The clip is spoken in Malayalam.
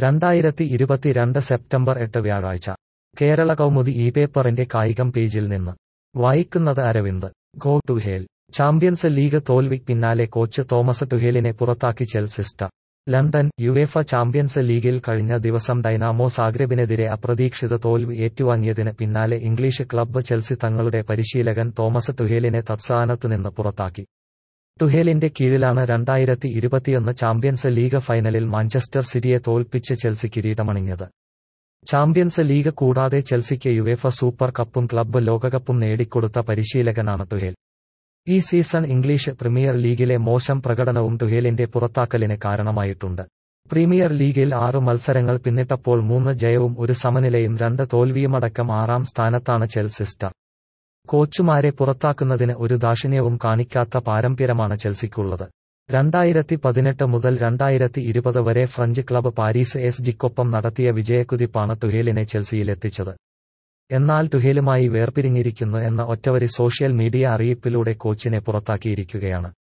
രണ്ടായിരത്തി ഇരുപത്തിരണ്ട് സെപ്റ്റംബർ എട്ട് വ്യാഴാഴ്ച കേരള കൗമുദി ഈ പേപ്പറിന്റെ കായികം പേജിൽ നിന്ന് വായിക്കുന്നത് അരവിന്ദ് ഗോ ടു ഹേൽ ചാമ്പ്യൻസ് ലീഗ് തോൽവിക്ക് പിന്നാലെ കോച്ച് തോമസ് ടുഹേലിനെ പുറത്താക്കി ചെൽസിസ്റ്റ ലണ്ടൻ യുവേഫ ചാമ്പ്യൻസ് ലീഗിൽ കഴിഞ്ഞ ദിവസം ഡൈനാമോ സാഗ്രബിനെതിരെ അപ്രതീക്ഷിത തോൽവി ഏറ്റുവാങ്ങിയതിന് പിന്നാലെ ഇംഗ്ലീഷ് ക്ലബ്ബ് ചെൽസി തങ്ങളുടെ പരിശീലകൻ തോമസ് ടുഹേലിനെ തത്സ്ഥാനത്തുനിന്ന് പുറത്താക്കി ടുഹേലിന്റെ കീഴിലാണ് രണ്ടായിരത്തി ഇരുപത്തിയൊന്ന് ചാമ്പ്യൻസ് ലീഗ് ഫൈനലിൽ മാഞ്ചസ്റ്റർ സിറ്റിയെ തോൽപ്പിച്ച് ചെൽസി കിരീടമണിഞ്ഞത് ചാമ്പ്യൻസ് ലീഗ് കൂടാതെ ചെൽസിക്ക് യുവേഫ സൂപ്പർ കപ്പും ക്ലബ്ബ് ലോകകപ്പും നേടിക്കൊടുത്ത പരിശീലകനാണ് ടുഹേൽ ഈ സീസൺ ഇംഗ്ലീഷ് പ്രീമിയർ ലീഗിലെ മോശം പ്രകടനവും ടുഹേലിന്റെ പുറത്താക്കലിന് കാരണമായിട്ടുണ്ട് പ്രീമിയർ ലീഗിൽ ആറ് മത്സരങ്ങൾ പിന്നിട്ടപ്പോൾ മൂന്ന് ജയവും ഒരു സമനിലയും രണ്ട് തോൽവിയുമടക്കം ആറാം സ്ഥാനത്താണ് ചെൽസിസ്റ്റർ കോച്ചുമാരെ പുറത്താക്കുന്നതിന് ഒരു ദാക്ഷിണ്യവും കാണിക്കാത്ത പാരമ്പര്യമാണ് ചെൽസിക്കുള്ളത് രണ്ടായിരത്തി പതിനെട്ട് മുതൽ രണ്ടായിരത്തി ഇരുപത് വരെ ഫ്രഞ്ച് ക്ലബ്ബ് പാരീസ് എസ് ജിക്കൊപ്പം നടത്തിയ വിജയക്കുതിപ്പാണ് ടുഹേലിനെ ചെൽസിയിലെത്തിച്ചത് എന്നാൽ ടുഹേലുമായി വേർപിരിഞ്ഞിരിക്കുന്നു എന്ന ഒറ്റവരി സോഷ്യൽ മീഡിയ അറിയിപ്പിലൂടെ കോച്ചിനെ പുറത്താക്കിയിരിക്കുകയാണ്